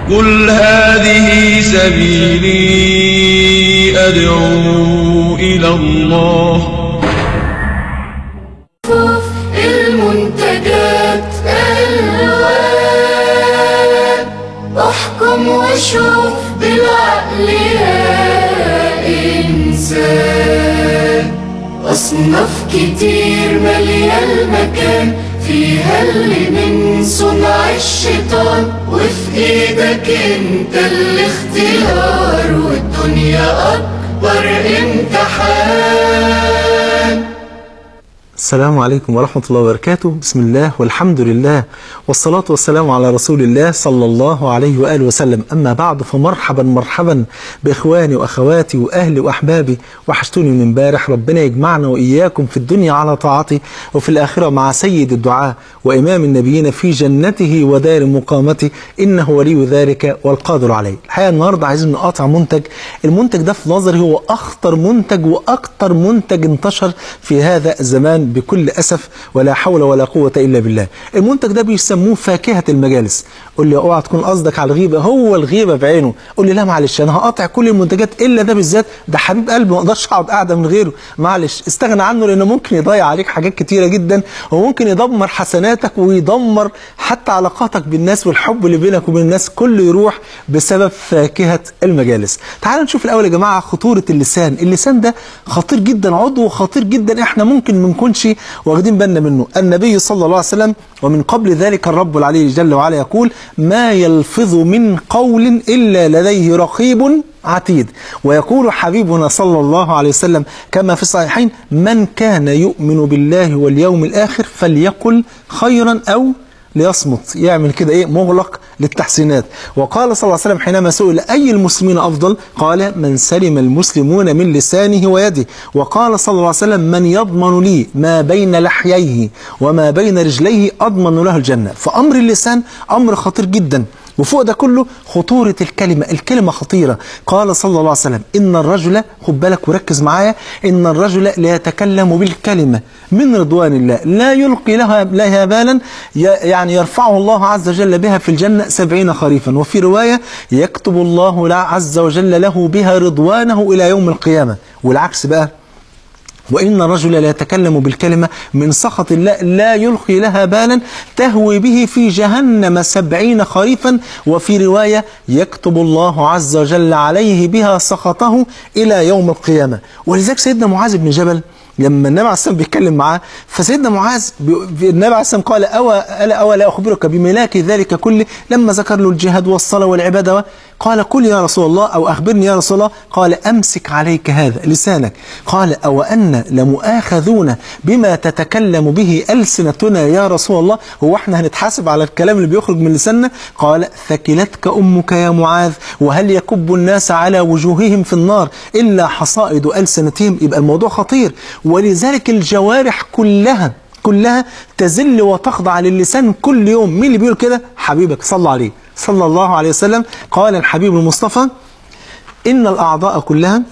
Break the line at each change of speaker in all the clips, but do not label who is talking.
قل هذه سبيلي أدعو إلى الله
المنتجات ألوان احكم وشوف بالعقل يا إنسان أصناف كتير مالية المكان فيها اللي من صنع الشيطان وفي ايدك انت الاختيار والدنيا أكبر امتحان
السلام عليكم ورحمة الله وبركاته بسم الله والحمد لله والصلاة والسلام على رسول الله صلى الله عليه وآله وسلم أما بعد فمرحبا مرحبا بإخواني وأخواتي وأهلي وأحبابي وحشتوني من امبارح ربنا يجمعنا وإياكم في الدنيا على طاعته وفي الآخرة مع سيد الدعاء وإمام النبيين في جنته ودار مقامته إنه ولي ذلك والقادر عليه الحقيقة النهاردة عايزين نقاطع منتج المنتج ده في نظري هو أخطر منتج وأكتر منتج انتشر في هذا الزمان بكل أسف ولا حول ولا قوة إلا بالله المنتج ده بيسموه فاكهة المجالس قول لي اوعى تكون قصدك على الغيبة هو الغيبة بعينه قول لي لا معلش أنا هقاطع كل المنتجات إلا ده بالذات ده حبيب قلبي ما اقدرش أقعد قاعدة من غيره معلش استغنى عنه لأنه ممكن يضيع عليك حاجات كتيرة جدا وممكن يدمر حسناتك ويدمر حتى علاقاتك بالناس والحب اللي بينك وبين الناس كله يروح بسبب فاكهة المجالس تعالوا نشوف الأول يا جماعة خطورة اللسان اللسان ده خطير جدا عضو خطير جدا احنا ممكن ما نكونش واخدين بالنا منه النبي صلى الله عليه وسلم ومن قبل ذلك الرب العلي جل وعلا يقول ما يلفظ من قول إلا لديه رقيب عتيد ويقول حبيبنا صلى الله عليه وسلم كما في الصحيحين من كان يؤمن بالله واليوم الآخر فليقل خيرا أو ليصمت يعمل كده ايه مغلق للتحسينات وقال صلى الله عليه وسلم حينما سئل أي المسلمين أفضل قال من سلم المسلمون من لسانه ويده وقال صلى الله عليه وسلم من يضمن لي ما بين لحييه وما بين رجليه أضمن له الجنة فأمر اللسان أمر خطير جدا وفوق ده كله خطورة الكلمة الكلمة خطيرة قال صلى الله عليه وسلم إن الرجل خد بالك وركز معايا إن الرجل لا يتكلم بالكلمة من رضوان الله لا يلقي لها, لها بالا يعني يرفعه الله عز وجل بها في الجنة سبعين خريفا وفي رواية يكتب الله عز وجل له بها رضوانه إلى يوم القيامة والعكس بقى وإن الرجل لا يتكلم بالكلمة من سخط الله لا يلقي لها بالا تهوي به في جهنم سبعين خريفا وفي رواية يكتب الله عز وجل عليه بها سخطه إلى يوم القيامة ولذلك سيدنا معاذ بن جبل لما النبي عليه السلام بيتكلم معاه فسيدنا معاذ النبي عليه السلام قال أوا ألا أولا أخبرك بملاك ذلك كله لما ذكر له الجهاد والصلاة والعبادة قال قل يا رسول الله أو أخبرني يا رسول الله قال أمسك عليك هذا لسانك قال أو أن لمؤاخذون بما تتكلم به ألسنتنا يا رسول الله هو احنا هنتحاسب على الكلام اللي بيخرج من لساننا قال ثكلتك أمك يا معاذ وهل يكب الناس على وجوههم في النار إلا حصائد ألسنتهم يبقى الموضوع خطير ولذلك الجوارح كلها كلها تزل وتخضع للسان كل يوم مين اللي بيقول كده حبيبك صلى عليه صلى الله عليه وسلم قال الحبيب المصطفى إن الأعضاء كلها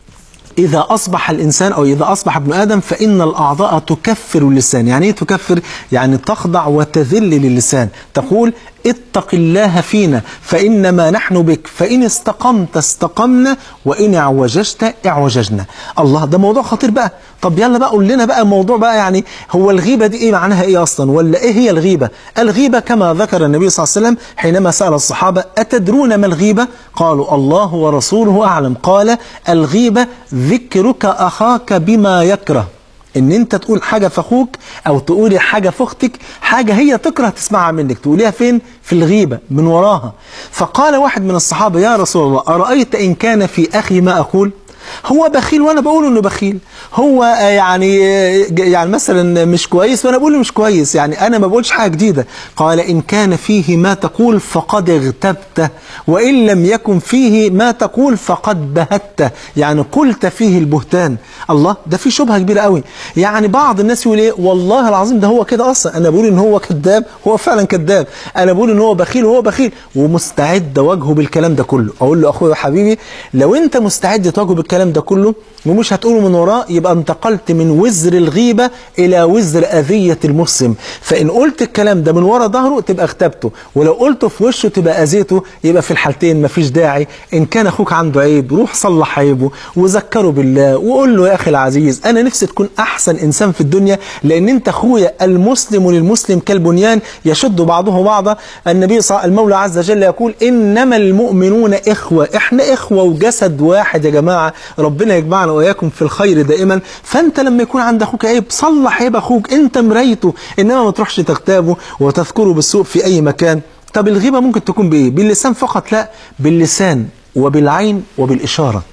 إذا أصبح الإنسان أو إذا أصبح ابن آدم فإن الأعضاء تكفر اللسان يعني إيه تكفر؟ يعني تخضع وتذل للسان تقول اتق الله فينا فإنما نحن بك فإن استقمت استقمنا وإن اعوججت اعوججنا الله ده موضوع خطير بقى طب يلا بقى قول لنا بقى موضوع بقى يعني هو الغيبة دي إيه معناها إيه أصلا ولا إيه هي الغيبة الغيبة كما ذكر النبي صلى الله عليه وسلم حينما سأل الصحابة أتدرون ما الغيبة قالوا الله ورسوله أعلم قال الغيبة ذكرك أخاك بما يكره ان انت تقول حاجة في اخوك او تقولي حاجة في اختك حاجة هي تكره تسمعها منك تقوليها فين في الغيبة من وراها فقال واحد من الصحابة يا رسول الله أرأيت إن كان في أخي ما أقول هو بخيل وانا بقول انه بخيل هو يعني يعني مثلا مش كويس وانا بقول مش كويس يعني انا ما بقولش حاجه جديده قال ان كان فيه ما تقول فقد اغتبته وان لم يكن فيه ما تقول فقد بهته يعني قلت فيه البهتان الله ده في شبهه كبيره قوي يعني بعض الناس يقول ايه والله العظيم ده هو كده اصلا انا بقول ان هو كذاب هو فعلا كذاب انا بقول ان هو بخيل وهو بخيل ومستعد اواجهه بالكلام ده كله اقول له اخويا وحبيبي لو انت مستعد تواجهه بالكلام الكلام ده كله ومش هتقوله من وراه يبقى انتقلت من وزر الغيبة إلى وزر أذية المسلم فإن قلت الكلام ده من ورا ظهره تبقى اغتبته ولو قلته في وشه تبقى أذيته يبقى في الحالتين مفيش داعي إن كان أخوك عنده عيب روح صلح عيبه وذكره بالله وقول له يا أخي العزيز أنا نفسي تكون أحسن إنسان في الدنيا لأن أنت أخويا المسلم للمسلم كالبنيان يشد بعضه بعضا النبي صلى المولى عز وجل يقول إنما المؤمنون إخوة إحنا إخوة وجسد واحد يا جماعة ربنا يجمعنا وإياكم في الخير دائما فأنت لما يكون عند أخوك عيب صلح عيب أخوك أنت مرايته إنما ما تروحش تغتابه وتذكره بالسوء في أي مكان طب الغيبة ممكن تكون بإيه باللسان فقط لا باللسان وبالعين وبالإشارة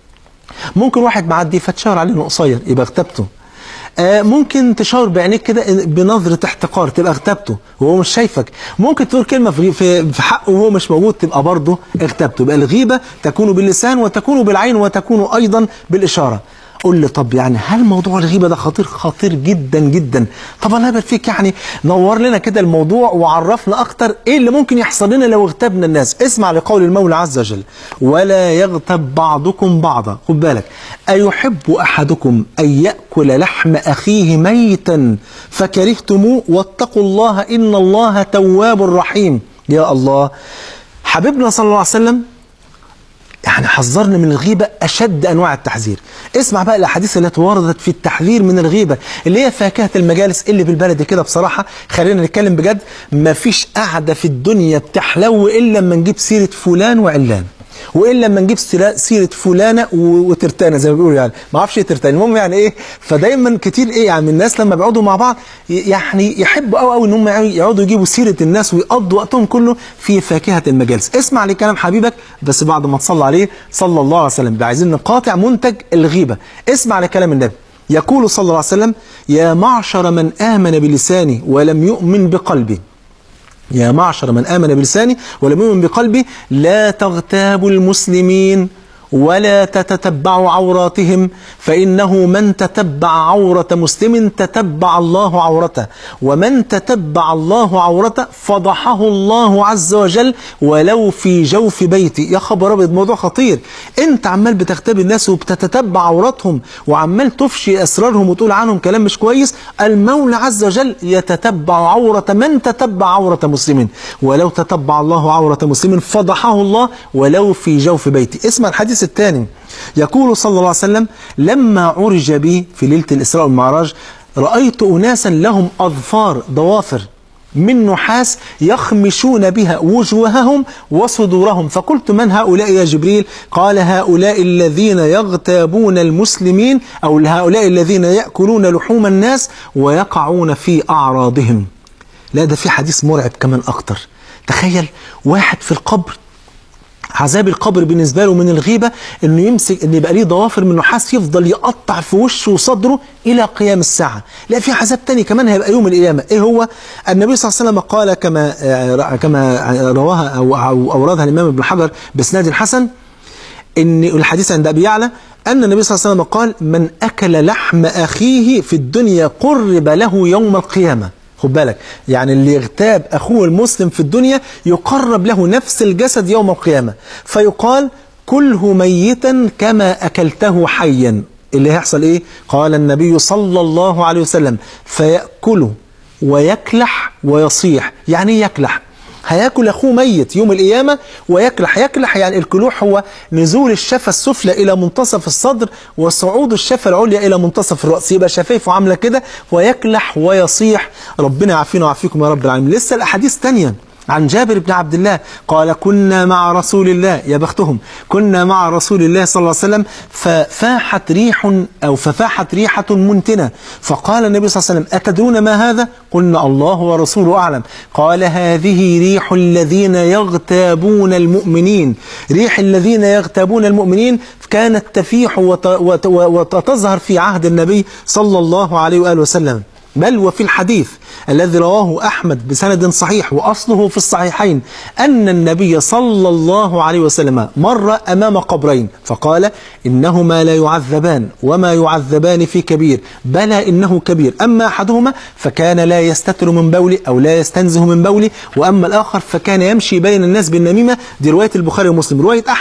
ممكن واحد معدي فتشاور عليه انه قصير يبقى اغتبته آه ممكن تشاور بعينيك كده بنظرة احتقار تبقى اغتبته وهو مش شايفك ممكن تقول كلمة في في في حقه وهو مش موجود تبقى برضه اغتبته يبقى الغيبة تكون باللسان وتكون بالعين وتكون أيضا بالإشارة قول لي طب يعني هل موضوع الغيبة ده خطير خطير جدا جدا طب الله يبارك فيك يعني نور لنا كده الموضوع وعرفنا أكتر إيه اللي ممكن يحصل لنا لو اغتبنا الناس اسمع لقول المولى عز وجل ولا يغتب بعضكم بعضا خد بالك أيحب أحدكم أن يأكل لحم أخيه ميتا فكرهتموه واتقوا الله إن الله تواب رحيم يا الله حبيبنا صلى الله عليه وسلم يعني حذرنا من الغيبة أشد أنواع التحذير اسمع بقى الأحاديث التي وردت في التحذير من الغيبة اللي هي فاكهة المجالس اللي بالبلد كده بصراحة خلينا نتكلم بجد مفيش قعدة في الدنيا بتحلو إلا لما نجيب سيرة فلان وعلان والا لما نجيب سيرة- سيره فلانه و- وترتانه زي ما بيقولوا يعني ما اعرفش ايه ترتانه المهم يعني ايه فدايما كتير ايه يعني الناس لما بيقعدوا مع بعض ي- يعني يحبوا قوي قوي ان هم يقعدوا يجيبوا سيره الناس ويقضوا وقتهم كله في فاكهه المجالس اسمع لكلام حبيبك بس بعد ما تصلى عليه صلى الله عليه وسلم ده عايزين نقاطع منتج الغيبه اسمع لكلام النبي يقول صلى الله عليه وسلم يا معشر من امن بلسانه ولم يؤمن بقلبه يا معشر من آمن بلسانه ولم يؤمن بقلبه لا تغتابوا المسلمين ولا تتتبعوا عوراتهم فإنه من تتبع عورة مسلم تتبع الله عورته ومن تتبع الله عورته فضحه الله عز وجل ولو في جوف بيتي يا خبر أبيض موضوع خطير انت عمال بتغتابي الناس وبتتتبع عوراتهم وعمال تفشي أسرارهم وتقول عنهم كلام مش كويس المولى عز وجل يتتبع عورة من تتبع عورة مسلم ولو تتبع الله عورة مسلم فضحه الله ولو في جوف بيتي اسمع الحديث الثاني يقول صلى الله عليه وسلم لما عرج بي في ليلة الإسراء والمعراج رأيت أناسا لهم أظفار ضوافر من نحاس يخمشون بها وجوههم وصدورهم فقلت من هؤلاء يا جبريل قال هؤلاء الذين يغتابون المسلمين أو هؤلاء الذين يأكلون لحوم الناس ويقعون في أعراضهم لا ده في حديث مرعب كمان أكتر تخيل واحد في القبر عذاب القبر بالنسبة له من الغيبة انه يمسك ان يبقى ليه ضوافر من نحاس يفضل يقطع في وشه وصدره الى قيام الساعة لا في عذاب تاني كمان هيبقى يوم القيامة ايه هو النبي صلى الله عليه وسلم قال كما آه، كما رواها او أو اوردها الامام ابن حجر باسناد حسن ان الحديث عند ابي يعلى ان النبي صلى الله عليه وسلم قال من اكل لحم اخيه في الدنيا قرب له يوم القيامه خد بالك يعني اللي يغتاب اخوه المسلم في الدنيا يقرب له نفس الجسد يوم القيامه فيقال كله ميتا كما اكلته حيا اللي هيحصل ايه قال النبي صلى الله عليه وسلم فياكله ويكلح ويصيح يعني ايه يكلح هياكل اخوه ميت يوم القيامه ويكلح يكلح يعني الكلوح هو نزول الشفه السفلى الى منتصف الصدر وصعود الشفه العليا الى منتصف الراس يبقى شفايفه عامله كده ويكلح ويصيح ربنا يعافينا ويعافيكم يا رب العالمين لسه الاحاديث تانية عن جابر بن عبد الله قال كنا مع رسول الله يا بختهم كنا مع رسول الله صلى الله عليه وسلم ففاحت ريح أو ففاحت ريحة منتنة فقال النبي صلى الله عليه وسلم أتدرون ما هذا قلنا الله ورسوله أعلم قال هذه ريح الذين يغتابون المؤمنين ريح الذين يغتابون المؤمنين كانت تفيح وت- وت- وتظهر في عهد النبي صلى الله عليه وآله وسلم بل وفي الحديث الذي رواه أحمد بسند صحيح وأصله في الصحيحين أن النبي صلى الله عليه وسلم مر أمام قبرين فقال إنهما لا يعذبان وما يعذبان في كبير بلى إنه كبير أما أحدهما فكان لا يستتر من بولي أو لا يستنزه من بولي وأما الآخر فكان يمشي بين الناس بالنميمة دي رواية البخاري ومسلم رواية أحمد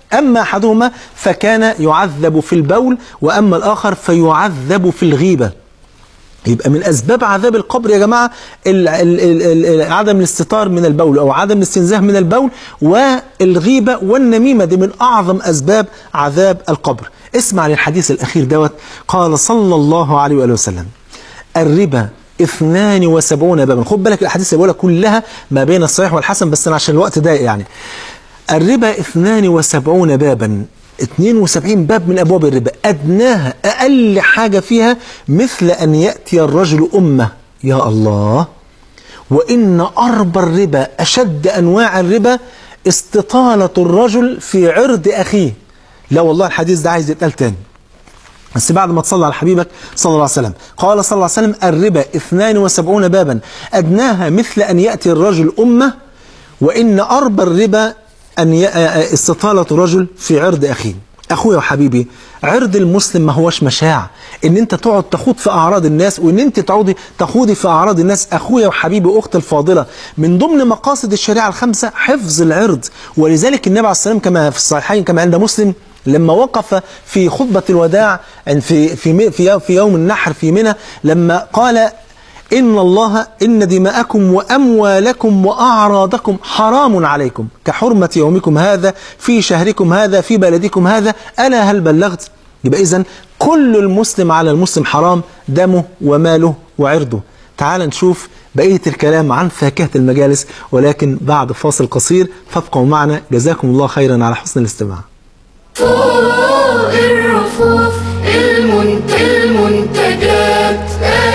أما أحدهما فكان يعذب في البول وأما الآخر فيعذب في الغيبة يبقى من اسباب عذاب القبر يا جماعه ال ال ال ال عدم الاستتار من البول او عدم الاستنزاه من البول والغيبه والنميمه دي من اعظم اسباب عذاب القبر. اسمع للحديث الاخير دوت قال صلى الله عليه واله وسلم الربا 72 بابا خد بالك الاحاديث اللي بقولها كلها ما بين الصحيح والحسن بس انا عشان الوقت ضيق يعني الربا 72 بابا 72 باب من ابواب الربا ادناها اقل حاجه فيها مثل ان ياتي الرجل امه يا الله وان اربى الربا اشد انواع الربا استطاله الرجل في عرض اخيه لا والله الحديث ده عايز يتقال تاني بس بعد ما تصلى على حبيبك صلى الله عليه وسلم قال صلى الله عليه وسلم الربا 72 بابا أدناها مثل أن يأتي الرجل أمة وإن أربى الربا أن ي... استطالة رجل في عرض أخيه أخويا وحبيبي عرض المسلم ما هوش مشاع ان انت تقعد تخوض في اعراض الناس وان انت تعودي تخوضي في اعراض الناس اخويا وحبيبي واختي الفاضله من ضمن مقاصد الشريعه الخمسه حفظ العرض ولذلك النبي عليه الصلاه والسلام كما في الصحيحين كما عند مسلم لما وقف في خطبة الوداع في في في في يوم النحر في منى لما قال إن الله إن دماءكم وأموالكم وأعراضكم حرام عليكم كحرمة يومكم هذا في شهركم هذا في بلدكم هذا ألا هل بلغت؟ يبقى إذن كل المسلم على المسلم حرام دمه وماله وعرضه تعال نشوف بقية الكلام عن فاكهة المجالس ولكن بعد فاصل قصير فابقوا معنا جزاكم الله خيرا على حسن الاستماع
فوق الرفوف المنت المنتجات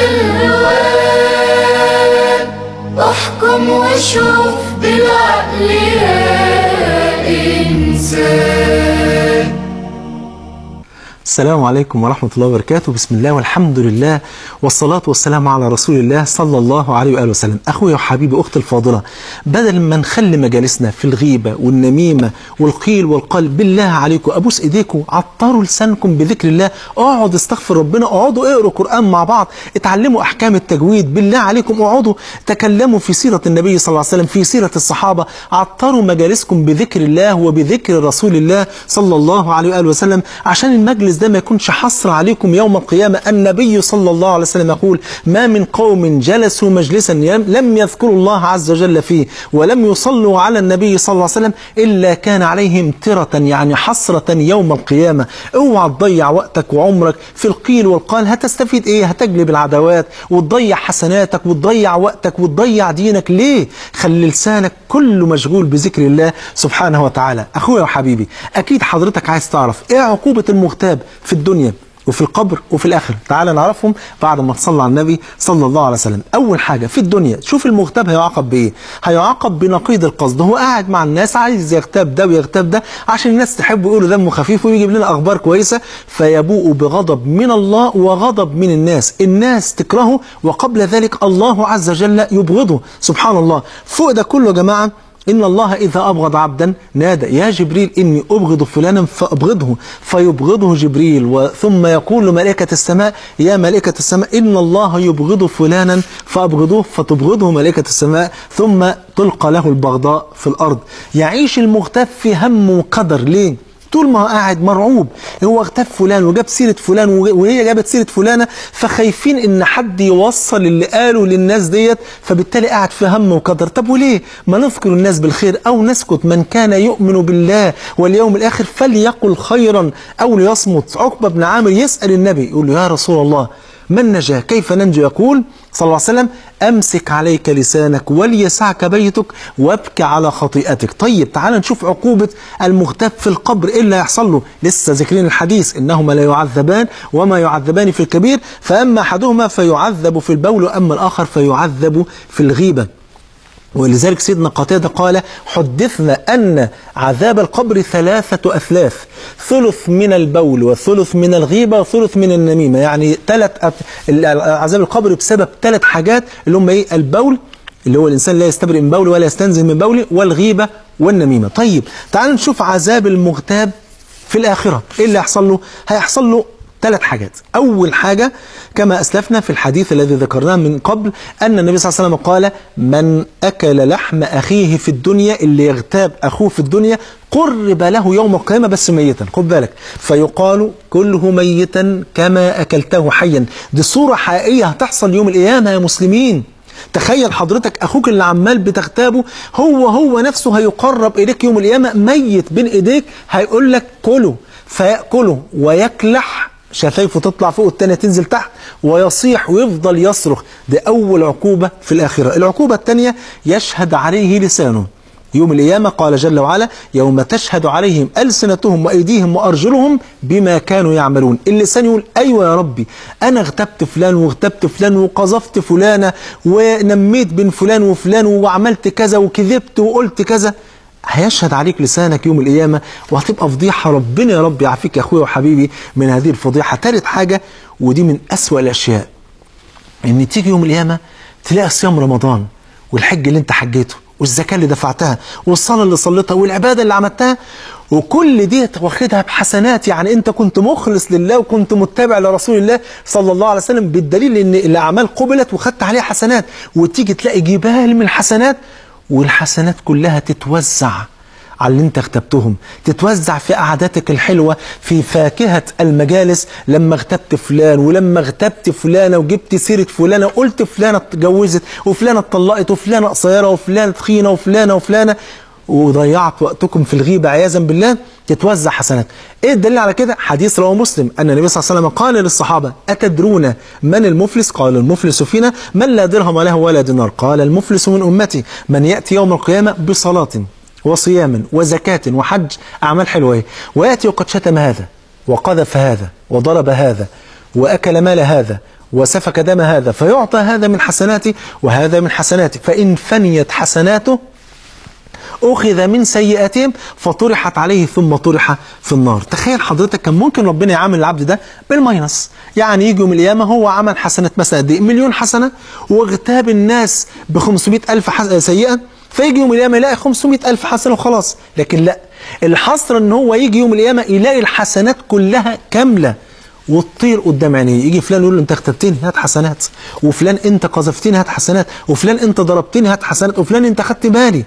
الوان احكم وشوف بالعقل يا انسان
السلام عليكم ورحمة الله وبركاته بسم الله والحمد لله والصلاة والسلام على رسول الله صلى الله عليه وآله وسلم أخويا وحبيبي أختي الفاضلة بدل ما نخلي مجالسنا في الغيبة والنميمة والقيل والقال بالله عليكم أبوس إيديكم عطروا لسانكم بذكر الله اقعدوا استغفر ربنا اقعدوا اقروا قرآن مع بعض اتعلموا أحكام التجويد بالله عليكم اقعدوا تكلموا في سيرة النبي صلى الله عليه وسلم في سيرة الصحابة عطروا مجالسكم بذكر الله وبذكر رسول الله صلى الله عليه وآله وسلم عشان المجلس ده ما يكونش حصر عليكم يوم القيامة النبي صلى الله عليه وسلم يقول ما من قوم جلسوا مجلسا لم يذكروا الله عز وجل فيه ولم يصلوا على النبي صلى الله عليه وسلم إلا كان عليهم ترة يعني حسرة يوم القيامة اوعى تضيع وقتك وعمرك في القيل والقال هتستفيد ايه هتجلب العداوات وتضيع حسناتك وتضيع وقتك وتضيع دينك ليه خلي لسانك كله مشغول بذكر الله سبحانه وتعالى اخويا وحبيبي اكيد حضرتك عايز تعرف ايه عقوبة المغتاب في الدنيا وفي القبر وفي الآخرة تعال نعرفهم بعد ما تصلى على النبي صلى الله عليه وسلم أول حاجة في الدنيا شوف المغتاب هيعاقب بإيه هيعاقب بنقيض القصد هو قاعد مع الناس عايز يغتاب ده ويغتاب ده عشان الناس تحب يقولوا دمه خفيف ويجيب لنا أخبار كويسة فيبوء بغضب من الله وغضب من الناس الناس تكرهه وقبل ذلك الله عز وجل يبغضه سبحان الله فوق ده كله يا جماعة إن الله إذا أبغض عبدا نادى يا جبريل إني أبغض فلانا فأبغضه فيبغضه جبريل ثم يقول لملائكة السماء يا ملائكة السماء إن الله يبغض فلانا فأبغضوه فتبغضه ملائكة السماء ثم تلقى له البغضاء في الأرض يعيش المغتاب في هم وقدر ليه؟ طول ما هو قاعد مرعوب هو اغتاب فلان وجاب سيرة فلان وهي جابت سيرة فلانة فخايفين ان حد يوصل اللي قاله للناس ديت فبالتالي قاعد في هم وقدر طب وليه ما نذكر الناس بالخير او نسكت من كان يؤمن بالله واليوم الاخر فليقل خيرا او ليصمت عقبة بن عامر يسأل النبي يقول له يا رسول الله من نجا كيف ننجو يقول صلى الله عليه وسلم أمسك عليك لسانك وليسعك بيتك وابكي على خطيئتك طيب تعال نشوف عقوبة المغتاب في القبر إيه اللي هيحصل له لسه ذاكرين الحديث إنهما لا يعذبان وما يعذبان في الكبير فأما أحدهما فيعذب في البول وأما الآخر فيعذب في الغيبة ولذلك سيدنا قتادة قال حدثنا أن عذاب القبر ثلاثة أثلاث ثلث من البول وثلث من الغيبة وثلث من النميمة يعني ثلاث أف... عذاب القبر بسبب ثلاث حاجات اللي هم إيه البول اللي هو الإنسان لا يستبرئ من بوله ولا يستنزه من بوله والغيبة والنميمة طيب تعالوا نشوف عذاب المغتاب في الآخرة إيه اللي هيحصل له هيحصل له ثلاث حاجات أول حاجة كما أسلفنا في الحديث الذي ذكرناه من قبل أن النبي صلى الله عليه وسلم قال من أكل لحم أخيه في الدنيا اللي يغتاب أخوه في الدنيا قرب له يوم القيامة بس ميتا خد بالك فيقال كله ميتا كما أكلته حيا دي صورة حقيقية هتحصل يوم القيامة يا مسلمين تخيل حضرتك اخوك اللي عمال بتغتابه هو هو نفسه هيقرب اليك يوم القيامه ميت بين ايديك هيقول لك كله فياكله ويكلح شفايفه تطلع فوق التانية تنزل تحت ويصيح ويفضل يصرخ دي أول عقوبة في الآخرة العقوبة الثانية يشهد عليه لسانه يوم القيامة قال جل وعلا يوم تشهد عليهم ألسنتهم وأيديهم وأرجلهم بما كانوا يعملون اللسان يقول أيوة يا ربي أنا اغتبت فلان واغتبت فلان وقذفت فلانة ونميت بين فلان وفلان وعملت كذا وكذبت وقلت كذا هيشهد عليك لسانك يوم القيامة وهتبقى فضيحة ربنا يا رب يعافيك يا أخويا وحبيبي من هذه الفضيحة ثالث حاجة ودي من أسوأ الأشياء إن تيجي يوم القيامة تلاقي صيام رمضان والحج اللي أنت حجيته والزكاة اللي دفعتها والصلاة اللي صليتها والعبادة اللي عملتها وكل دي واخدها بحسنات يعني انت كنت مخلص لله وكنت متبع لرسول الله صلى الله عليه وسلم بالدليل ان الاعمال قبلت وخدت عليها حسنات وتيجي تلاقي جبال من الحسنات والحسنات كلها تتوزع على اللي انت اغتبتهم تتوزع في قعداتك الحلوة في فاكهة المجالس لما اغتبت فلان ولما اغتبت فلانة وجبت سيرة فلانة قلت فلانة اتجوزت وفلانة اتطلقت وفلانة قصيرة وفلانة تخينة وفلانة وفلانة وضيعت وقتكم في الغيبة عياذا بالله تتوزع حسنات ايه الدليل على كده حديث رواه مسلم ان النبي صلى الله عليه وسلم قال للصحابة اتدرون من المفلس قال المفلس فينا من لا درهم له ولا دينار قال المفلس من امتي من يأتي يوم القيامة بصلاة وصيام وزكاة وحج أعمال حلوة ويأتي وقد شتم هذا وقذف هذا وضرب هذا وأكل مال هذا وسفك دم هذا فيعطى هذا من حسناته وهذا من حسناته فإن فنيت حسناته أخذ من سيئاتهم فطرحت عليه ثم طرح في النار تخيل حضرتك كان ممكن ربنا يعامل العبد ده بالماينس يعني يجي يوم القيامة هو عمل حسنات مثلا قد إيه؟ مليون حسنة واغتاب الناس ب 500 ألف حس- سيئة فيجي يوم القيامة يلاقي 500 ألف حسنة وخلاص لكن لا الحصر ان هو يجي يوم القيامة يلاقي الحسنات كلها كاملة وتطير قدام عينيه يجي فلان يقول له انت اغتبتني هات حسنات وفلان انت قذفتني هات حسنات وفلان انت ضربتني هات حسنات وفلان انت خدت بالي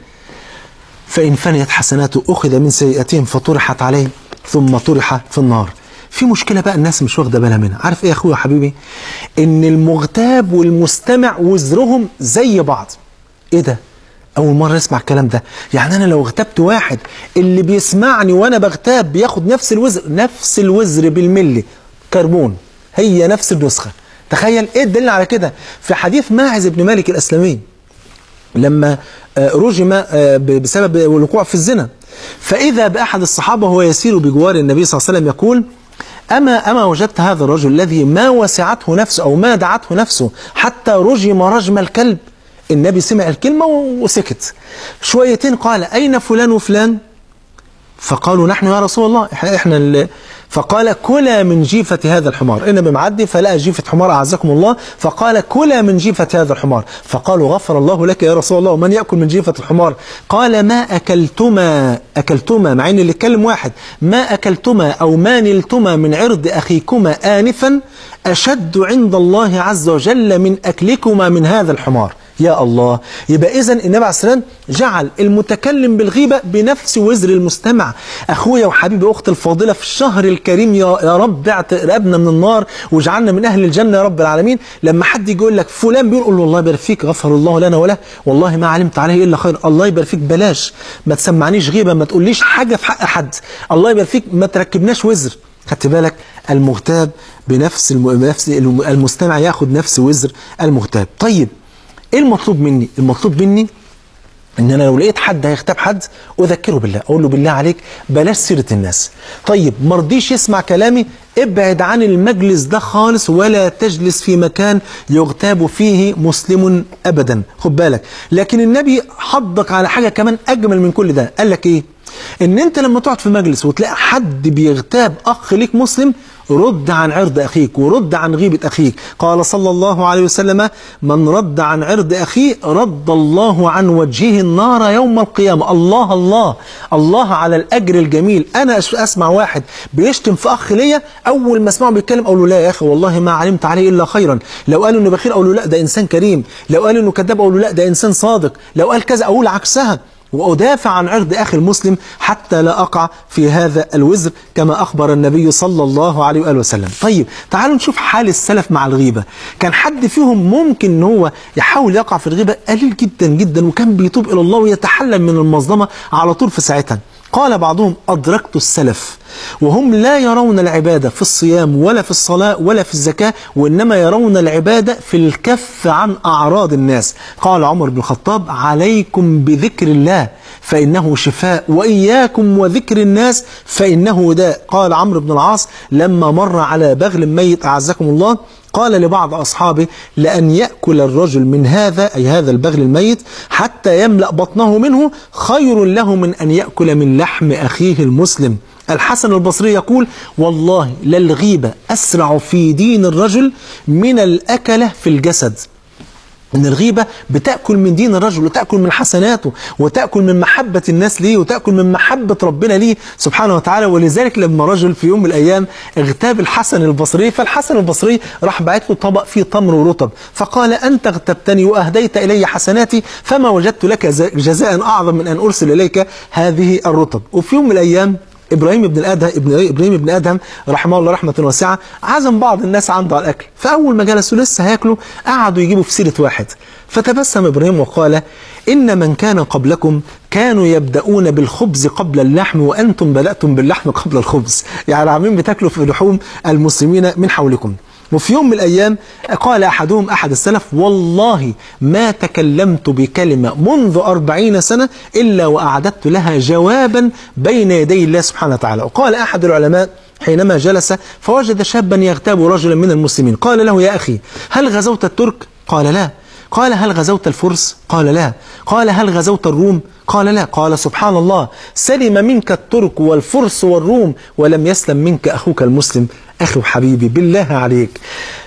فإن فنيت حسناته أخذ من سيئاتهم فطرحت عليه ثم طرح في النار في مشكلة بقى الناس مش واخدة بالها منها عارف ايه يا اخويا حبيبي ان المغتاب والمستمع وزرهم زي بعض ايه ده اول مرة اسمع الكلام ده يعني انا لو اغتبت واحد اللي بيسمعني وانا بغتاب بياخد نفس الوزر نفس الوزر بالملي كربون هي نفس النسخة تخيل ايه الدليل على كده في حديث ماعز بن مالك الاسلمي لما آه، رجم آه، ب- بسبب الوقوع في الزنا فإذا بأحد الصحابة وهو يسير بجوار النبي صلى الله عليه وسلم يقول أما أما وجدت هذا الرجل الذي ما وسعته نفسه أو ما دعته نفسه حتى رجم رجم الكلب النبي سمع الكلمة وسكت شويتين قال أين فلان وفلان فقالوا نحن يا رسول الله احنا, احنا اللي فقال كلا من جيفة هذا الحمار النبي معدي فلقى جيفة حمار أعزكم الله فقال كلا من جيفة هذا الحمار فقالوا غفر الله لك يا رسول الله ومن يأكل من جيفة الحمار قال ما أكلتما أكلتما مع أن اللي اتكلم واحد ما أكلتما أو ما نلتما من عرض أخيكما آنفا أشد عند الله عز وجل من أكلكما من هذا الحمار يا الله يبقى اذا النبي عليه السلام جعل المتكلم بالغيبة بنفس وزر المستمع أخويا وحبيبي أختي الفاضلة في الشهر الكريم يا, يا رب اعت- رقبنا من النار واجعلنا من أهل الجنة يا رب العالمين لما حد يجي يقول لك فلان بيقول قول له الله يبارك فيك غفر الله لنا وله والله ما علمت عليه إلا خير الله يبارك فيك بلاش ما تسمعنيش غيبة ما تقوليش حاجة في حق حد الله يبارك فيك ما تركبناش وزر خدت بالك المغتاب بنفس الم... بنفس الم- المستمع ياخد نفس وزر المغتاب طيب ايه المطلوب مني المطلوب مني ان انا لو لقيت حد هيغتاب حد اذكره بالله اقول له بالله عليك بلاش سيره الناس طيب مرضيش يسمع كلامي ابعد عن المجلس ده خالص ولا تجلس في مكان يغتاب فيه مسلم ابدا خد بالك لكن النبي حضك على حاجه كمان اجمل من كل ده قال لك ايه ان انت لما تقعد في مجلس وتلاقي حد بيغتاب اخ ليك مسلم رد عن عرض أخيك ورد عن غيبة أخيك قال صلى الله عليه وسلم من رد عن عرض أخيه رد الله عن وجهه النار يوم القيامة الله الله الله على الأجر الجميل أنا أش- أسمع واحد بيشتم في أخ ليا أول ما أسمعه بيتكلم أقول له لا يا أخي والله ما علمت عليه إلا خيرا لو قالوا إنه بخير أقول له لا ده إنسان كريم لو قالوا إنه كذاب أقول له لا ده إنسان صادق لو قال كذا أقول عكسها وأدافع عن عرض أخي المسلم حتى لا أقع في هذا الوزر كما أخبر النبي صلى الله عليه وآله وسلم طيب تعالوا نشوف حال السلف مع الغيبة كان حد فيهم ممكن أن هو يحاول يقع في الغيبة قليل جدا جدا وكان بيتوب إلى الله ويتحلل من المظلمة على طول في ساعتها قال بعضهم أدركت السلف وهم لا يرون العبادة في الصيام ولا في الصلاة ولا في الزكاة وإنما يرون العبادة في الكف عن أعراض الناس قال عمر بن الخطاب عليكم بذكر الله فإنه شفاء وإياكم وذكر الناس فإنه داء قال عمرو بن العاص لما مر على بغل ميت أعزكم الله قال لبعض أصحابه لأن يأكل الرجل من هذا أي هذا البغل الميت حتى يملأ بطنه منه خير له من أن يأكل من لحم أخيه المسلم الحسن البصري يقول والله للغيبة أسرع في دين الرجل من الأكلة في الجسد ان الغيبه بتاكل من دين الرجل وتاكل من حسناته وتاكل من محبه الناس ليه وتاكل من محبه ربنا ليه سبحانه وتعالى ولذلك لما رجل في يوم من الايام اغتاب الحسن البصري فالحسن البصري راح باعت له طبق فيه تمر ورطب فقال انت اغتبتني واهديت الي حسناتي فما وجدت لك ز- جزاء اعظم من ان ارسل اليك هذه الرطب وفي يوم من الايام ابراهيم بن الادهم ابن ابراهيم بن ادهم رحمه الله رحمه واسعه عزم بعض الناس عنده على الاكل فاول ما جلسوا لسه هياكلوا قعدوا يجيبوا في سيره واحد فتبسم ابراهيم وقال ان من كان قبلكم كانوا يبدأون بالخبز قبل اللحم وانتم بدأتم باللحم قبل الخبز يعني عاملين بتاكلوا في لحوم المسلمين من حولكم وفي يوم من الأيام قال أحدهم أحد السلف والله ما تكلمت بكلمة منذ أربعين سنة إلا وأعددت لها جوابا بين يدي الله سبحانه وتعالى وقال أحد العلماء حينما جلس فوجد شابا يغتاب رجلا من المسلمين قال له يا أخي هل غزوت الترك؟ قال لا قال هل غزوت الفرس؟ قال لا قال هل غزوت الروم؟ قال لا قال سبحان الله سلم منك الترك والفرس والروم ولم يسلم منك أخوك المسلم أخي وحبيبي بالله عليك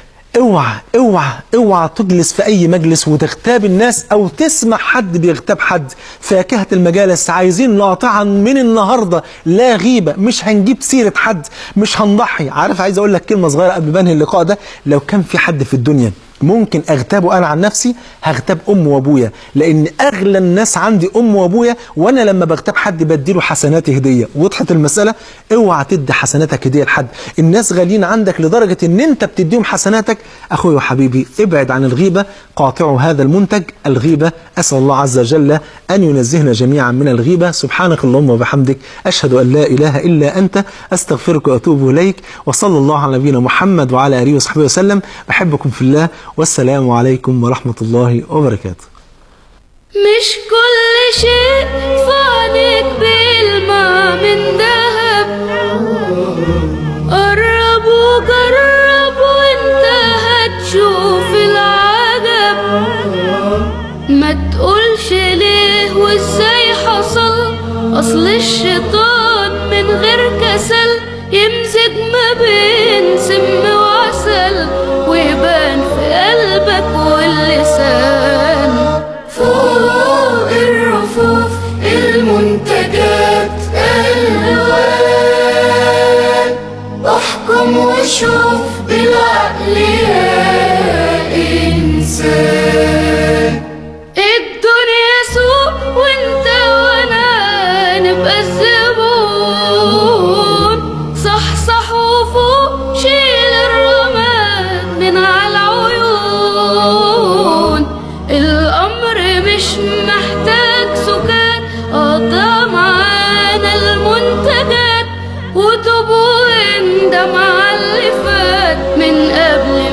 اوعى اوعى اوعى تجلس في اي مجلس وتغتاب الناس او تسمع حد بيغتاب حد فاكهة المجالس عايزين نقطعا من النهارده لا غيبه مش هنجيب سيره حد مش هنضحي عارف عايز اقول لك كلمه صغيره قبل ما انهي اللقاء ده لو كان في حد في الدنيا ممكن اغتابه انا عن نفسي هغتاب امي وابويا لان اغلى الناس عندي امي وابويا وانا لما بغتاب حد بديله حسناتي هديه وضحت المساله اوعى تدي حسناتك هديه لحد الناس غاليين عندك لدرجه ان انت بتديهم حسناتك اخوي وحبيبي ابعد عن الغيبه قاطعوا هذا المنتج الغيبه اسال الله عز وجل ان ينزهنا جميعا من الغيبه سبحانك اللهم وبحمدك اشهد ان لا اله الا انت استغفرك واتوب اليك وصلى الله على نبينا محمد وعلى اله وصحبه وسلم بحبكم في الله والسلام عليكم ورحمه الله وبركاته
مش كل شيء فانك بيلمع من ذهب قرب وجرب وانت هتشوف العجب ما تقولش ليه وازاي حصل اصل الشيطان من غير كسل يمزج ما بين سم وعسل ويبان في قلبك واللسان فوق الرفوف المنتجات الوان احكم وشوف بالعقل يا انسان الدنيا سوق وانت وانا نبقى الزبون صح صح وفوق شيل الرماد من على العيون الامر مش محتاج سكات قضى معانا المنتجات وتوب واندم على اللي فات من قبل